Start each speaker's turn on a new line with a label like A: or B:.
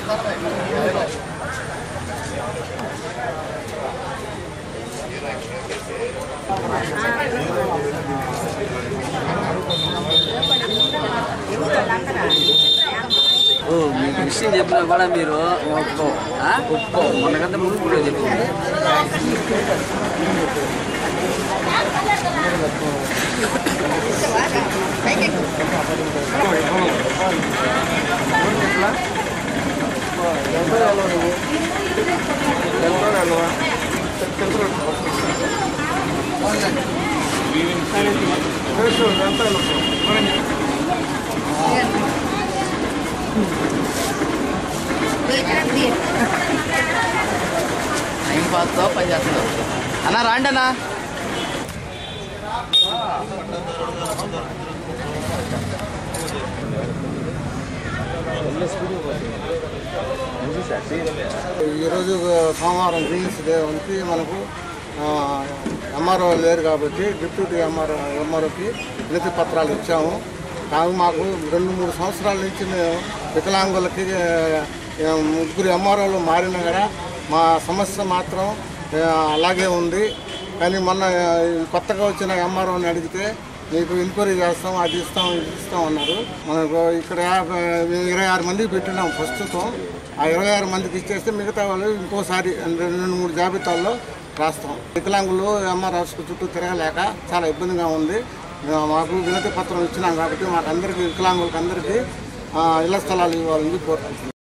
A: ఓ మీకు విషయం చెప్పినా కూడా మీరు ఒప్పుకో ఆ? ఒప్పుకో మనకంతా ముందు కూడా చెప్పు
B: టైం పాస్తో పని చేస్తున్నావు అన్న రాండి అన్న
C: ఈరోజు సోమవారం రిలీజ్ డే వచ్చి మనకు ఎంఆర్ఓ లేరు కాబట్టి డిప్యూటీ ఎంఆర్ఓ ఎంఆర్ఓకి వినతి పత్రాలు ఇచ్చాము కానీ మాకు రెండు మూడు సంవత్సరాల నుంచి మేము వికలాంగులకి ఆ, ముగ్గురు ఎంఆర్ఓలు మారినా కూడా మా సమస్య మాత్రం ఆ, అలాగే ఉంది కానీ మొన్న ఆ, కొత్తగా వచ్చిన ఎంఆర్ఓని అడిగితే మీకు ఎంక్వైరీ చేస్తాం అది ఇస్తాం ఇది ఇస్తాం అన్నారు మనకు ఇక్కడ యాభై ఇరవై ఆరు మందికి పెట్టినాం ప్రస్తుతం ఆ ఇరవై ఆరు మందికి ఇచ్చేస్తే మిగతా వాళ్ళు ఇంకోసారి రెండు రెండు మూడు జాబితాల్లో రాస్తాం వికలాంగులు ఎంఆర్ ఆఫీస్కి చుట్టూ తిరగలేక చాలా ఇబ్బందిగా ఉంది ఆ, మాకు వినతి పత్రం ఇచ్చినాం కాబట్టి మాకు అందరికీ వికలాంగులకు అందరికీ ఆ, ఇళ్ల స్థలాలు ఇవ్వాలని కోరుకుంటున్నాం